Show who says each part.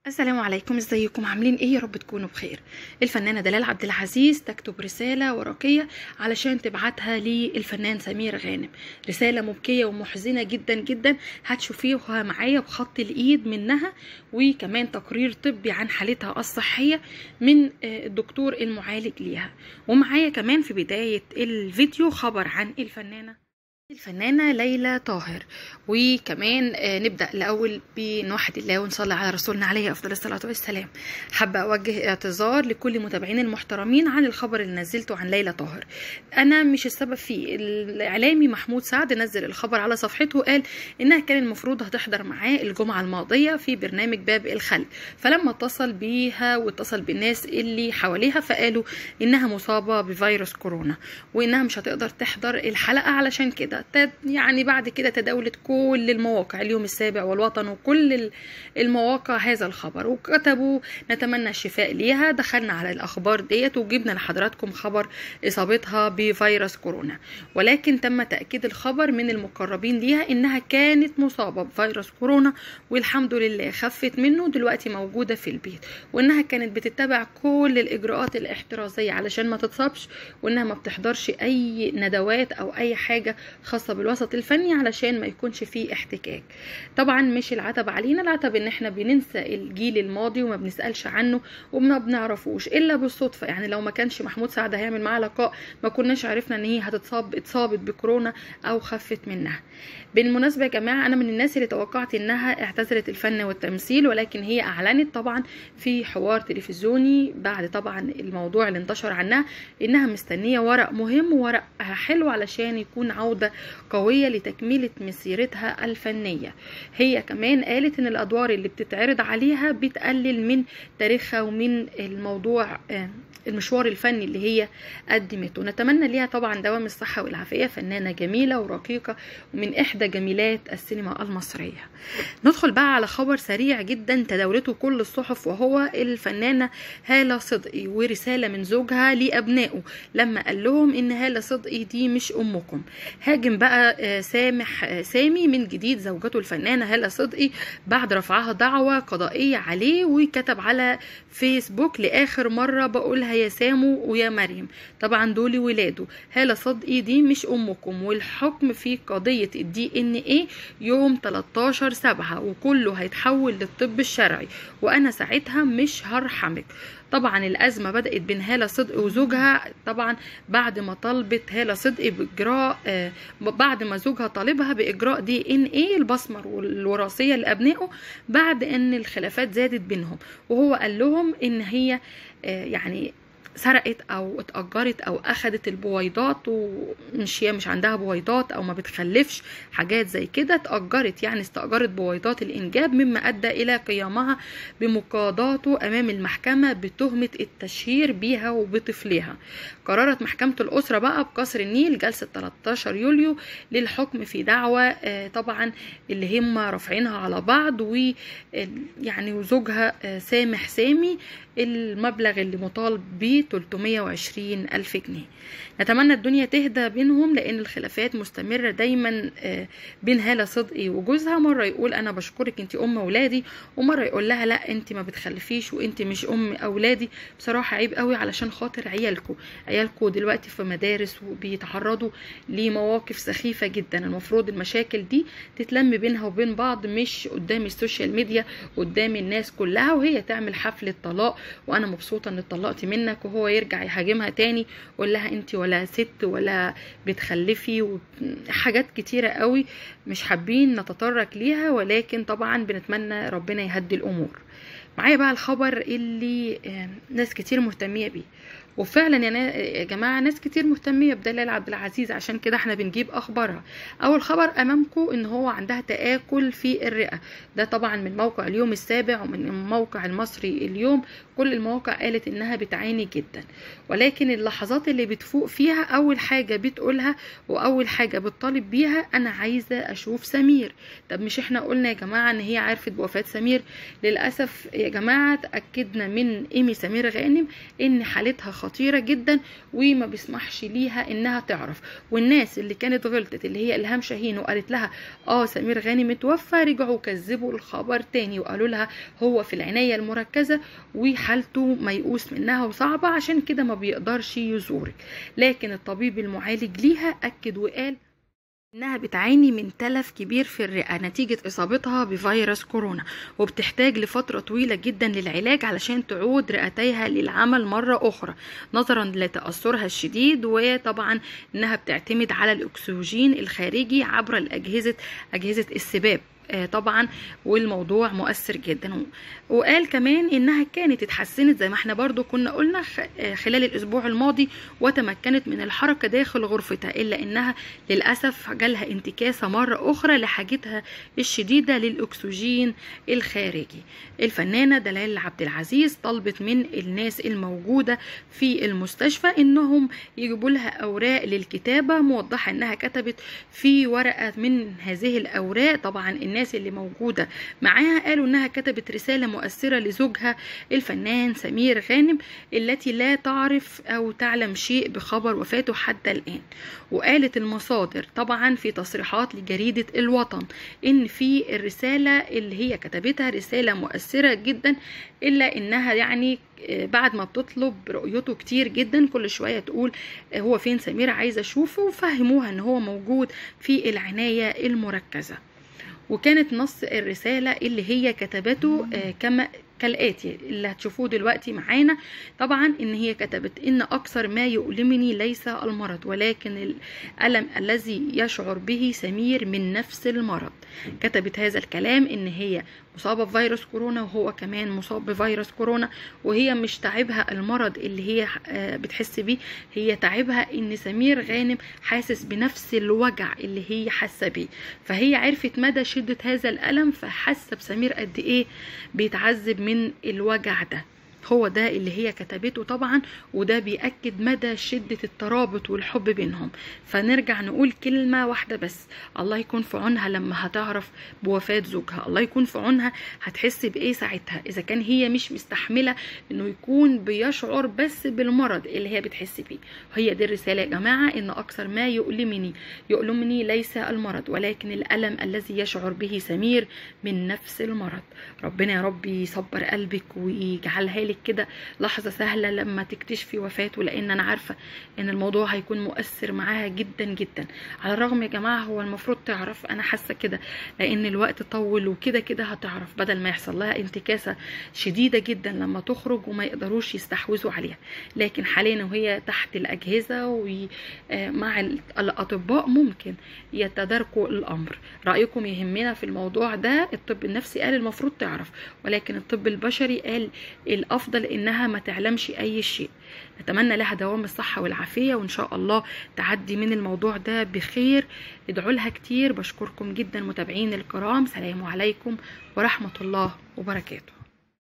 Speaker 1: السلام عليكم ازيكم عاملين ايه يا رب تكونوا بخير الفنانه دلال عبد العزيز تكتب رساله ورقيه علشان تبعتها للفنان سمير غانم رساله مبكيه ومحزنه جدا جدا هتشوفيها معايا بخط الايد منها وكمان تقرير طبي عن حالتها الصحيه من الدكتور المعالج ليها ومعايا كمان في بدايه الفيديو خبر عن الفنانه الفنانة ليلى طاهر وكمان نبدأ الأول بنوحد الله ونصلي على رسولنا عليه أفضل الصلاة والسلام حابة أوجه اعتذار لكل متابعين المحترمين عن الخبر اللي نزلته عن ليلى طاهر أنا مش السبب فيه الإعلامي محمود سعد نزل الخبر على صفحته وقال إنها كان المفروض هتحضر معاه الجمعة الماضية في برنامج باب الخلق فلما اتصل بيها واتصل بالناس اللي حواليها فقالوا إنها مصابة بفيروس كورونا وإنها مش هتقدر تحضر الحلقة علشان كده يعني بعد كده تداولت كل المواقع اليوم السابع والوطن وكل المواقع هذا الخبر وكتبوا نتمنى الشفاء ليها دخلنا على الاخبار ديت وجبنا لحضراتكم خبر اصابتها بفيروس كورونا ولكن تم تاكيد الخبر من المقربين ليها انها كانت مصابه بفيروس كورونا والحمد لله خفت منه دلوقتي موجوده في البيت وانها كانت بتتبع كل الاجراءات الاحترازيه علشان ما تتصابش وانها ما بتحضرش اي ندوات او اي حاجه خاصة بالوسط الفني علشان ما يكونش فيه احتكاك طبعا مش العتب علينا العتب ان احنا بننسى الجيل الماضي وما بنسألش عنه وما بنعرفوش الا بالصدفة يعني لو ما كانش محمود سعد هيعمل معاه لقاء ما كناش عرفنا ان هي هتتصاب اتصابت بكورونا او خفت منها بالمناسبة يا جماعة انا من الناس اللي توقعت انها اعتزلت الفن والتمثيل ولكن هي اعلنت طبعا في حوار تلفزيوني بعد طبعا الموضوع اللي انتشر عنها انها مستنية ورق مهم وورق حلو علشان يكون عودة قوية لتكملة مسيرتها الفنية هي كمان قالت ان الادوار اللي بتتعرض عليها بتقلل من تاريخها ومن الموضوع المشوار الفني اللي هي قدمته نتمنى ليها طبعا دوام الصحة والعافية فنانة جميلة ورقيقة ومن إحدى جميلات السينما المصرية ندخل بقى على خبر سريع جدا تداولته كل الصحف وهو الفنانة هالة صدقي ورسالة من زوجها لأبنائه لما قال لهم إن هالة صدقي دي مش أمكم هاجم بقى سامح سامي من جديد زوجته الفنانة هالة صدقي بعد رفعها دعوة قضائية عليه وكتب على فيسبوك لآخر مرة بقولها يا سامو ويا مريم طبعا دول ولاده هالة صدقي دي مش أمكم والحكم في قضية الدي ان ايه يوم 13 سبعة وكله هيتحول للطب الشرعي وأنا ساعتها مش هرحمك طبعا الأزمة بدأت بين هالة صدقي وزوجها طبعا بعد ما طلبت هالة صدقي بإجراء آه بعد ما زوجها طالبها بإجراء دي إن إيه البصمة الوراثية لأبنائه بعد إن الخلافات زادت بينهم وهو قال لهم إن هي آه يعني سرقت او اتأجرت او اخدت البويضات ومش هي مش عندها بويضات او ما بتخلفش حاجات زي كده اتأجرت يعني استأجرت بويضات الانجاب مما ادى الى قيامها بمقاضاته امام المحكمة بتهمة التشهير بيها وبطفلها قررت محكمة الاسرة بقى بقصر النيل جلسة 13 يوليو للحكم في دعوة طبعا اللي هم رافعينها على بعض ويعني وزوجها سامح سامي المبلغ اللي مطالب بيه 320 ألف جنيه نتمنى الدنيا تهدى بينهم لأن الخلافات مستمرة دايما بين هالة صدقي وجوزها مرة يقول أنا بشكرك أنت أم أولادي ومرة يقول لها لا أنت ما بتخلفيش وأنت مش أم أولادي بصراحة عيب قوي علشان خاطر عيالكم عيالكم دلوقتي في مدارس وبيتعرضوا لمواقف سخيفة جدا المفروض المشاكل دي تتلم بينها وبين بعض مش قدام السوشيال ميديا قدام الناس كلها وهي تعمل حفلة طلاق وانا مبسوطه ان اتطلقت منك وهو يرجع يهاجمها تاني ويقول لها انت ولا ست ولا بتخلفي وحاجات كتيره قوي مش حابين نتطرق ليها ولكن طبعا بنتمنى ربنا يهدي الامور معايا بقى الخبر اللي ناس كتير مهتميه بيه وفعلا يا جماعه ناس كتير مهتميه بدلال عبد العزيز عشان كده احنا بنجيب اخبارها اول خبر امامكم ان هو عندها تاكل في الرئه ده طبعا من موقع اليوم السابع ومن الموقع المصري اليوم كل المواقع قالت انها بتعاني جدا ولكن اللحظات اللي بتفوق فيها اول حاجه بتقولها واول حاجه بتطالب بيها انا عايزه اشوف سمير طب مش احنا قلنا يا جماعه ان هي عرفت بوفاه سمير للاسف يا جماعه اتاكدنا من ايمي سمير غانم ان حالتها خطيرة جدا وما بيسمحش ليها انها تعرف والناس اللي كانت غلطت اللي هي الهام شاهين وقالت لها اه سمير غانم اتوفى رجعوا كذبوا الخبر تاني وقالوا لها هو في العناية المركزة وحالته ميؤوس منها وصعبة عشان كده ما بيقدرش يزورك لكن الطبيب المعالج ليها اكد وقال انها بتعاني من تلف كبير في الرئه نتيجه اصابتها بفيروس كورونا وبتحتاج لفتره طويله جدا للعلاج علشان تعود رئتيها للعمل مره اخرى نظرا لتاثرها الشديد وطبعا انها بتعتمد على الاكسجين الخارجي عبر الاجهزه اجهزه السباب طبعا والموضوع مؤثر جدا وقال كمان انها كانت اتحسنت زي ما احنا برضو كنا قلنا خلال الاسبوع الماضي وتمكنت من الحركه داخل غرفتها الا انها للاسف جالها انتكاسه مره اخرى لحاجتها الشديده للاكسجين الخارجي الفنانه دلال عبد العزيز طلبت من الناس الموجوده في المستشفى انهم يجيبوا لها اوراق للكتابه موضحه انها كتبت في ورقه من هذه الاوراق طبعا الناس الناس اللي موجودة معاها قالوا انها كتبت رسالة مؤثرة لزوجها الفنان سمير غانم التي لا تعرف او تعلم شيء بخبر وفاته حتى الان وقالت المصادر طبعا في تصريحات لجريدة الوطن ان في الرسالة اللي هي كتبتها رسالة مؤثرة جدا الا انها يعني بعد ما بتطلب رؤيته كتير جدا كل شوية تقول هو فين سمير عايزة اشوفه وفهموها ان هو موجود في العناية المركزة وكانت نص الرسالة اللي هي كتبته كما كالآتي اللي هتشوفوه دلوقتي معانا طبعا ان هي كتبت ان اكثر ما يؤلمني ليس المرض ولكن الألم الذي يشعر به سمير من نفس المرض كتبت هذا الكلام ان هي مصابة بفيروس كورونا وهو كمان مصاب بفيروس كورونا وهي مش تعبها المرض اللي هي بتحس بيه هي تعبها ان سمير غانم حاسس بنفس الوجع اللي هي حاسة بيه فهي عرفت مدى شدة هذا الألم فحاسة بسمير قد ايه بيتعذب من الوجع ده هو ده اللي هي كتبته طبعا وده بيأكد مدى شدة الترابط والحب بينهم فنرجع نقول كلمة واحدة بس الله يكون في عونها لما هتعرف بوفاة زوجها الله يكون في عونها هتحس بإيه ساعتها إذا كان هي مش مستحملة إنه يكون بيشعر بس بالمرض اللي هي بتحس بيه هي دي الرسالة يا جماعة إن أكثر ما يؤلمني يؤلمني ليس المرض ولكن الألم الذي يشعر به سمير من نفس المرض ربنا يا رب يصبر قلبك ويجعلها لك كده لحظة سهلة لما تكتشفي وفاته لأن أنا عارفة إن الموضوع هيكون مؤثر معاها جدا جدا على الرغم يا جماعة هو المفروض تعرف أنا حاسة كده لأن الوقت طول وكده كده هتعرف بدل ما يحصل لها انتكاسة شديدة جدا لما تخرج وما يقدروش يستحوذوا عليها لكن حاليا وهي تحت الأجهزة ومع الأطباء ممكن يتداركوا الأمر رأيكم يهمنا في الموضوع ده الطب النفسي قال المفروض تعرف ولكن الطب البشري قال الأفضل الافضل انها ما تعلمش اي شيء نتمنى لها دوام الصحة والعافية وان شاء الله تعدي من الموضوع ده بخير ادعوا لها كتير بشكركم جدا متابعين الكرام سلام عليكم ورحمة الله وبركاته